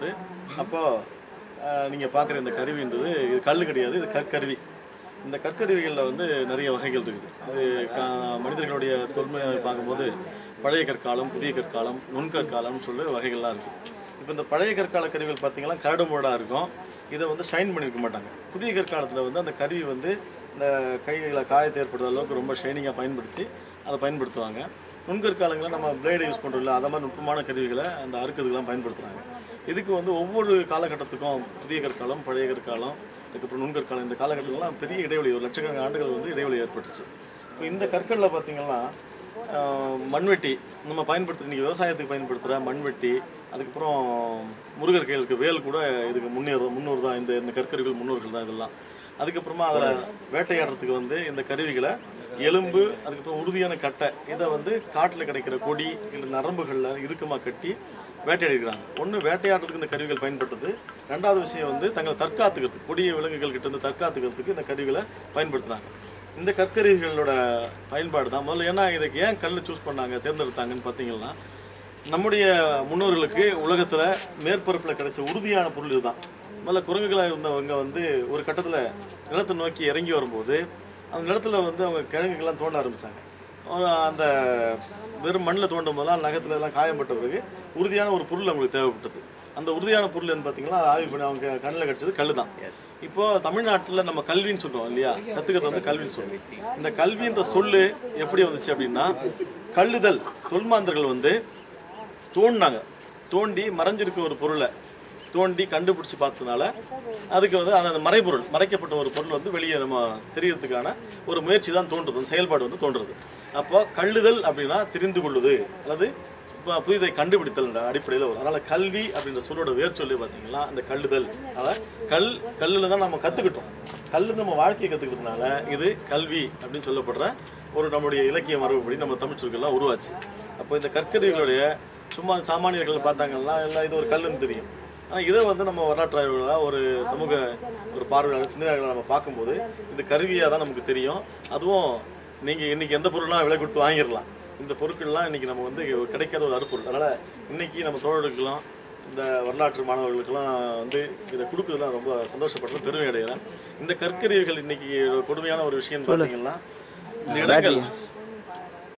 பயன்படுது அப்போது நீங்கள் பார்க்குற இந்த கருவின்றது இது கல் கிடையாது இது கற்கருவி இந்த கற்கருவிகளில் வந்து நிறைய வகைகள் இருக்குது அது க- மனிதர்களுடைய தொன்மை பார்க்கும்போது பழைய கற்காலம் புதிய கற்காலம் நுண்கற்காலம்னு சொல்லி வகைகள்லாம் இருக்குது இப்போ இந்த பழைய கற்கால கருவிகள் பார்த்தீங்கன்னா கரடு முரடாக இருக்கும் இதை வந்து ஷைன் பண்ணியிருக்க மாட்டாங்க புதிய கற்காலத்தில் வந்து அந்த கருவி வந்து இந்த கைகளை காயத்தை ஏற்படுத்த அளவுக்கு ரொம்ப ஷைனிங்காக பயன்படுத்தி அதை பயன்படுத்துவாங்க நுண்கற்காலங்களில் நம்ம பிளேடு யூஸ் பண்ணுறோம்ல அதை மாதிரி நுட்பமான கருவிகளை அந்த அறுக்கிறதுக்கெலாம் பயன்படுத்துகிறாங்க இதுக்கு வந்து ஒவ்வொரு காலகட்டத்துக்கும் புதிய கற்காலம் பழைய கற்காலம் அதுக்கப்புறம் நுண்கற்காலம் இந்த காலகட்டங்கள்லாம் பெரிய இடைவெளி ஒரு லட்சக்கணக்கான ஆண்டுகள் வந்து இடைவெளி ஏற்பட்டுச்சு இப்போ இந்த கற்களில் பார்த்தீங்கன்னா ஆஹ், மண்வெட்டி நம்ம பயன்படுத்துகிற இன்றைக்கி விவசாயத்துக்கு பயன்படுத்துகிற மண்வெட்டி அதுக்கப்புறம் முருகர் கைகளுக்கு வேல் கூட இதுக்கு முன்னேறு முன்னோர் தான் இந்த இந்த கற்கருவிகள் முன்னோர்கள் தான் இதெல்லாம் அதுக்கப்புறமா அதில் வேட்டையாடுறதுக்கு வந்து இந்த கருவிகளை எலும்பு அதுக்கப்புறம் உறுதியான கட்டை இதை வந்து காட்டில் கிடைக்கிற கொடி இல்லை நரம்புகளில் இறுக்கமாக கட்டி வேட்டையாடிக்கிறாங்க ஒன்று வேட்டையாடுறதுக்கு இந்த கருவிகள் பயன்படுத்துது ரெண்டாவது விஷயம் வந்து தங்களை தற்காத்துக்கிறதுக்கு கொடிய விலங்குகள் கிட்ட இருந்து தற்காத்துக்கிறதுக்கு இந்த கருவிகளை பயன்படுத்துகிறாங்க இந்த கற்கருவிகளோட பயன்பாடு தான் முதல்ல ஏன்னா இதுக்கு ஏன் கல் சூஸ் பண்ணாங்க தேர்ந்தெடுத்தாங்கன்னு பார்த்தீங்கன்னா நம்முடைய முன்னோர்களுக்கு உலகத்தில் மேற்பரப்பில் கிடைச்ச உறுதியான பொருள் இதுதான் முதல்ல குரங்குகளாக இருந்தவங்க வந்து ஒரு கட்டத்தில் நிலத்தை நோக்கி இறங்கி வரும்போது அந்த நிலத்துல வந்து அவங்க கிழங்குகள்லாம் தோண்ட ஆரம்பித்தாங்க அந்த வெறும் மண்ணில் தோண்டும் போதெல்லாம் நகத்துல எல்லாம் காயப்பட்ட பிறகு உறுதியான ஒரு பொருள் அவங்களுக்கு தேவைப்பட்டது அந்த உறுதியான பொருள் என்ன பார்த்தீங்கன்னா அது ஆய்வு பண்ணி அவங்க கண்ணில் கிடைச்சது கல் தான் இப்போ தமிழ்நாட்டில் நம்ம கல்வின்னு சொல்றோம் இல்லையா கற்றுக்கிறது வந்து கல்வின்னு சொல்றோம் இந்த கல்வின்ற சொல்லு எப்படி வந்துச்சு அப்படின்னா கல்லுதல் தொல்மாந்தர்கள் வந்து தோண்டினாங்க தோண்டி மறைஞ்சிருக்க ஒரு பொருளை தோண்டி கண்டுபிடிச்சி பார்த்ததுனால அதுக்கு வந்து அந்த அந்த மறைபொருள் மறைக்கப்பட்ட ஒரு பொருள் வந்து வெளியே நம்ம தெரியறதுக்கான ஒரு முயற்சி தான் தோன்றுது அந்த செயல்பாடு வந்து தோன்றுறது அப்போ கல்லுதல் அப்படின்னா தெரிந்து கொள்ளுது அல்லது இப்போ புதிதை கண்டுபிடித்தல் அடிப்படையில் வரும் அதனால் கல்வி அப்படின்ற சொல்லோட வேர் சொல்லி பார்த்தீங்கன்னா அந்த கல்லுதல் அதாவது கல் கல்லில் தான் நம்ம கற்றுக்கிட்டோம் கல்லு நம்ம வாழ்க்கையை கற்றுக்கிறதுனால இது கல்வி அப்படின்னு சொல்லப்படுற ஒரு நம்முடைய இலக்கிய மரபுப்படி நம்ம தமிழ் சொற்கள்லாம் உருவாச்சு அப்போ இந்த கற்கருவிகளுடைய சும்மா சாமானியர்கள் பார்த்தாங்கன்னா எல்லாம் இது ஒரு கல்லுன்னு தெரியும் ஆனால் இதை வந்து நம்ம வரலாற்றாளர்களாக ஒரு சமூக ஒரு பார்வையாளர் சிந்தனையாளர்களாக நம்ம பார்க்கும்போது இது கருவியாக தான் நமக்கு தெரியும் அதுவும் நீங்கள் இன்றைக்கி எந்த பொருள்லாம் விலை கொடுத்து வாங்கிடலாம் இந்த பொருட்கள்லாம் இன்றைக்கி நம்ம வந்து கிடைக்காத ஒரு அறுப்பொருள் அதனால் இன்றைக்கி நம்ம தோழர்களுக்கெல்லாம் இந்த வரலாற்று மாணவர்களுக்கெல்லாம் வந்து இதை கொடுக்குறதுலாம் ரொம்ப சந்தோஷப்படுறேன் பெருமை அடைகிறேன் இந்த கற்கருவிகள் இன்னைக்கு கொடுமையான ஒரு விஷயம் பார்த்தீங்கன்னா இந்த இடங்கள்